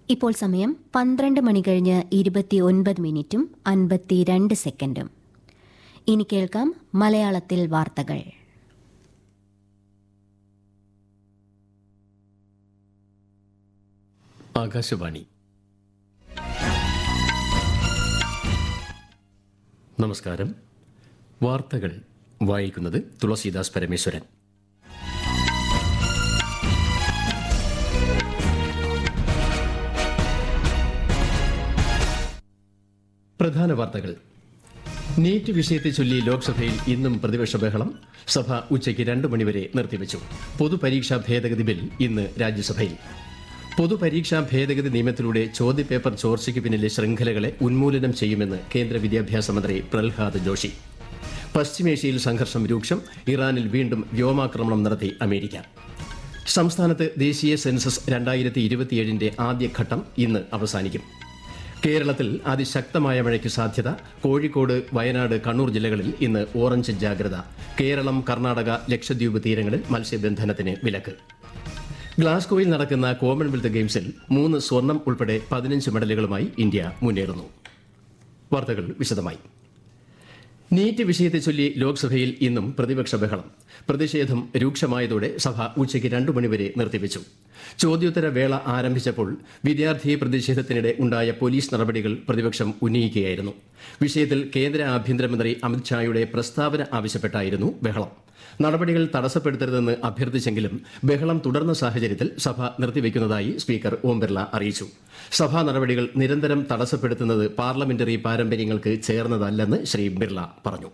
ഇപ്പോൾ സമയം പന്ത്രണ്ട് മണി കഴിഞ്ഞ് ഇരുപത്തി ഒൻപത് മിനിറ്റും അൻപത്തിരണ്ട് സെക്കൻഡും ഇനി കേൾക്കാം മലയാളത്തിൽ വാർത്തകൾ ആകാശവാണി നമസ്കാരം വാർത്തകൾ വായിക്കുന്നത് തുളസീദാസ് പരമേശ്വരൻ പ്രധാന വാർത്തകൾ നീറ്റ് വിഷയത്തെ ചൊല്ലി ലോക്സഭയിൽ ഇന്നും പ്രതിപക്ഷ ബഹളം സഭ ഉച്ചയ്ക്ക് രണ്ട് മണിവരെ നിർത്തിവച്ചു പൊതുപരീക്ഷാ ഭേദഗതി ബിൽ ഇന്ന് രാജ്യസഭയിൽ പൊതുപരീക്ഷാ ഭേദഗതി നിയമത്തിലൂടെ ചോദ്യപേപ്പർ ചോർച്ചയ്ക്ക് പിന്നിലെ ശൃംഖലകളെ ഉന്മൂലനം ചെയ്യുമെന്ന് കേന്ദ്ര വിദ്യാഭ്യാസ മന്ത്രി പ്രഹ്ലാദ് ജോഷി പശ്ചിമേഷ്യയിൽ സംഘർഷം രൂക്ഷം ഇറാനിൽ വീണ്ടും വ്യോമാക്രമണം നടത്തി അമേരിക്ക സംസ്ഥാനത്ത് ദേശീയ സെൻസസ് രണ്ടായിരത്തി ഇരുപത്തിയേഴിന്റെ ആദ്യഘട്ടം ഇന്ന് അവസാനിക്കും കേരളത്തിൽ അതിശക്തമായ മഴയ്ക്ക് സാധ്യത കോഴിക്കോട് വയനാട് കണ്ണൂർ ജില്ലകളിൽ ഇന്ന് ഓറഞ്ച് ജാഗ്രത കേരളം കർണാടക ലക്ഷദ്വീപ് തീരങ്ങളിൽ മത്സ്യബന്ധനത്തിന് വിലക്ക് ഗ്ലാസ്ഗോയിൽ നടക്കുന്ന കോമൺവെൽത്ത് ഗെയിംസിൽ മൂന്ന് സ്വർണം ഉൾപ്പെടെ പതിനഞ്ച് മെഡലുകളുമായി ഇന്ത്യ മുന്നേറുന്നു വാർത്തകൾ വിശദമായി നീറ്റ് വിഷയത്തെ ചൊല്ലി ലോക്സഭയിൽ ഇന്നും പ്രതിപക്ഷ ബഹളം പ്രതിഷേധം രൂക്ഷമായതോടെ സഭ ഉച്ചയ്ക്ക് രണ്ടു മണിവരെ നിർത്തിവച്ചു ചോദ്യോത്തര വേള ആരംഭിച്ചപ്പോൾ വിദ്യാർത്ഥി പ്രതിഷേധത്തിനിടെ ഉണ്ടായ പോലീസ് നടപടികൾ പ്രതിപക്ഷം ഉന്നയിക്കുകയായിരുന്നു വിഷയത്തിൽ കേന്ദ്ര ആഭ്യന്തരമന്ത്രി അമിത്ഷായുടെ പ്രസ്താവന ആവശ്യപ്പെട്ടായിരുന്നു ബഹളം നടപടികൾ തടസ്സപ്പെടുത്തരുതെന്ന് അഭ്യർത്ഥിച്ചെങ്കിലും ബഹളം തുടർന്ന സാഹചര്യത്തിൽ സഭ നിർത്തിവെക്കുന്നതായി സ്പീക്കർ ഓം ബിർള അറിയിച്ചു സഭാ നടപടികൾ നിരന്തരം തടസ്സപ്പെടുത്തുന്നത് പാർലമെന്ററി പാരമ്പര്യങ്ങൾക്ക് ചേർന്നതല്ലെന്ന് ശ്രീ ബിർള പറഞ്ഞു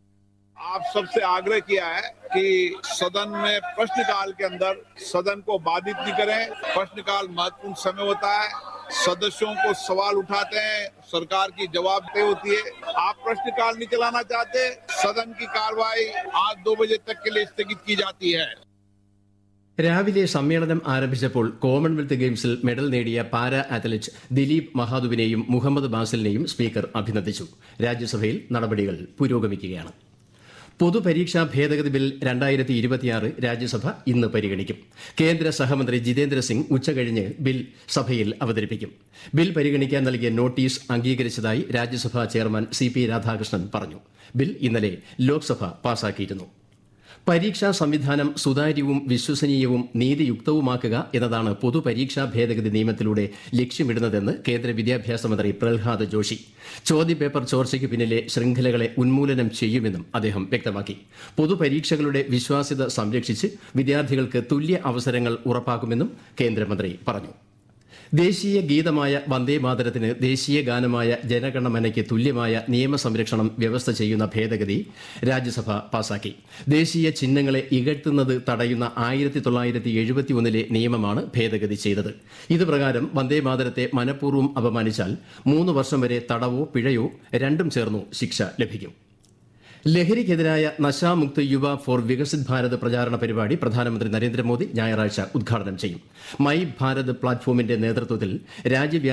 आप सबसे आग्रह किया है कि सदन में प्रश्नकाल के अंदर सदन को बाधित नहीं करें प्रश्नकाल महत्वपूर्ण समय होता है सदस्यों को सवाल उठाते हैं सरकार की जवाबदेही होती है आप प्रश्नकाल नहीं चलाना चाहते सदन की कार्रवाई आज दो बजे तक के लिए स्थगित की जाती है രാവിലെ സമ്മേളനം ആരംഭിച്ചപ്പോൾ കോമൺവെൽത്ത് ഗെയിംസിൽ മെഡൽ നേടിയ പാരാ അത്ലറ്റ് ദിലീപ് മഹാദുവിനെയും മുഹമ്മദ് ബാസിലിനെയും സ്പീക്കർ അഭിനന്ദിച്ചു രാജ്യസഭയിൽ നടപടികൾ പുരോഗമിക്കുകയാണ് പൊതുപരീക്ഷാ ഭേദഗതി ബിൽ രണ്ടായിരത്തി ഇരുപത്തിയാറ് രാജ്യസഭ ഇന്ന് പരിഗണിക്കും കേന്ദ്ര സഹമന്ത്രി ജിതേന്ദ്ര സിംഗ് ഉച്ചകഴിഞ്ഞ് ബിൽ സഭയിൽ അവതരിപ്പിക്കും ബിൽ പരിഗണിക്കാൻ നൽകിയ നോട്ടീസ് അംഗീകരിച്ചതായി രാജ്യസഭാ ചെയർമാൻ സി പി രാധാകൃഷ്ണൻ പറഞ്ഞു ബിൽ ഇന്നലെ ലോക്സഭ പാസാക്കിയിരുന്നു പരീക്ഷാ സംവിധാനം സുതാര്യവും വിശ്വസനീയവും നീതിയുക്തവുമാക്കുക എന്നതാണ് പൊതുപരീക്ഷാ ഭേദഗതി നിയമത്തിലൂടെ ലക്ഷ്യമിടുന്നതെന്ന് കേന്ദ്ര വിദ്യാഭ്യാസ മന്ത്രി പ്രഹ്ലാദ് ജോഷി ചോദ്യപേപ്പർ ചോർച്ചയ്ക്ക് പിന്നിലെ ശൃംഖലകളെ ഉന്മൂലനം ചെയ്യുമെന്നും അദ്ദേഹം വ്യക്തമാക്കി പൊതുപരീക്ഷകളുടെ വിശ്വാസ്യത സംരക്ഷിച്ച് വിദ്യാർത്ഥികൾക്ക് തുല്യ അവസരങ്ങൾ ഉറപ്പാക്കുമെന്നും കേന്ദ്രമന്ത്രി പറഞ്ഞു ദേശീയ ഗീതമായ വന്ദേ മാതരത്തിന് ദേശീയ ഗാനമായ ജനഗണമനയ്ക്ക് തുല്യമായ നിയമസംരക്ഷണം വ്യവസ്ഥ ചെയ്യുന്ന ഭേദഗതി രാജ്യസഭ പാസാക്കി ദേശീയ ചിഹ്നങ്ങളെ ഇകഴ്ത്തുന്നത് തടയുന്ന ആയിരത്തി തൊള്ളായിരത്തി എഴുപത്തിയൊന്നിലെ നിയമമാണ് ഭേദഗതി ചെയ്തത് ഇത് പ്രകാരം വന്ദേ മാതരത്തെ മനഃപൂർവ്വം അപമാനിച്ചാൽ മൂന്ന് വർഷം വരെ തടവോ പിഴയോ രണ്ടും ചേർന്നു ശിക്ഷ ലഭിക്കും ലഹരിക്കെതിരായ നശാമുക്ത് യുവ ഫോർ വികസിത് ഭാരത് പ്രചാരണ പരിപാടി പ്രധാനമന്ത്രി നരേന്ദ്രമോദി ഞായറാഴ്ച ഉദ്ഘാടനം ചെയ്യും മൈ ഭാരത് പ്ലാറ്റ്ഫോമിന്റെ നേതൃത്വത്തിൽ രാജ്യവ്യാപി